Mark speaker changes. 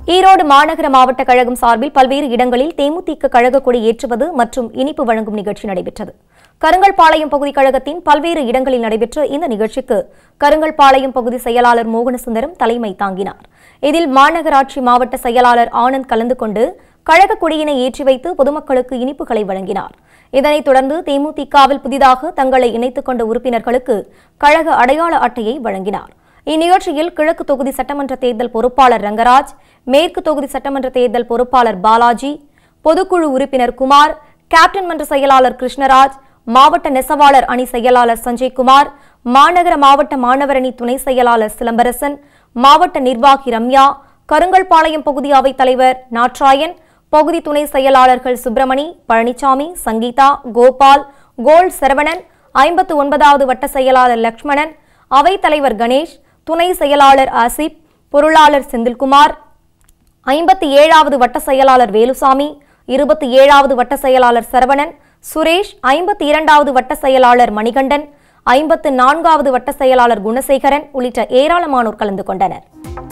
Speaker 1: ஈரோடு மாநகர மாவட்ட கழகம் சார்பில் பல்வேறு இடங்களில் தேமுதிக கழக கொடி ஏற்றுவது மற்றும் இனிப்பு வழங்கும் நிகழ்ச்சி நடைபெற்றது கருங்கல்பாளையம் பகுதி கழகத்தின் பல்வேறு இடங்களில் நடைபெற்ற இந்த நிகழ்ச்சிக்கு கருங்கல்பாளையம் பகுதி செயலாளர் மோகனசுந்தரம் தலைமை தாங்கினார் இதில் மாநகராட்சி மாவட்ட செயலாளர் ஆனந்த் கலந்து கொண்டு கழக கொடியினை ஏற்றி வைத்து பொதுமக்களுக்கு இனிப்புகளை வழங்கினார் இதனைத் தொடர்ந்து தேமுதிகவில் புதிதாக தங்களை இணைத்துக் கொண்ட உறுப்பினர்களுக்கு கழக அடையாள அட்டையை வழங்கினார் இந்நிகழ்ச்சியில் கிழக்கு தொகுதி சட்டமன்ற தேர்தல் பொறுப்பாளர் ரங்கராஜ் மேற்கு தொகுதி சட்டமன்ற தேர்தல் பொறுப்பாளர் பாலாஜி பொதுக்குழு உறுப்பினர் குமார் கேப்டன் மன்ற செயலாளர் கிருஷ்ணராஜ் மாவட்ட நெசவாளர் அணி செயலாளர் சஞ்சய்குமார் மாநகர மாவட்ட மாணவரணி துணை செயலாளர் சிலம்பரசன் மாவட்ட நிர்வாகி ரம்யா கருங்கல்பாளையம் பகுதி அவைத் தலைவர் நாட்ராயன் பகுதி துணை செயலாளர்கள் சுப்பிரமணி பழனிசாமி சங்கீதா கோபால் கோல் சரவணன் ஐம்பத்து ஒன்பதாவது வட்ட செயலாளர் லக்ஷ்மணன் அவைத் தலைவர் கணேஷ் துணை செயலாளர் ஆசிப் பொருளாளர் செந்தில்குமார் ஐம்பத்தி ஏழாவது வட்ட செயலாளர் வேலுசாமி இருபத்தி ஏழாவது வட்ட செயலாளர் சரவணன் சுரேஷ் ஐம்பத்தி இரண்டாவது வட்ட செயலாளர் மணிகண்டன் ஐம்பத்து நான்காவது வட்ட செயலாளர் குணசேகரன் உள்ளிட்ட ஏராளமானோர் கலந்து கொண்டனர்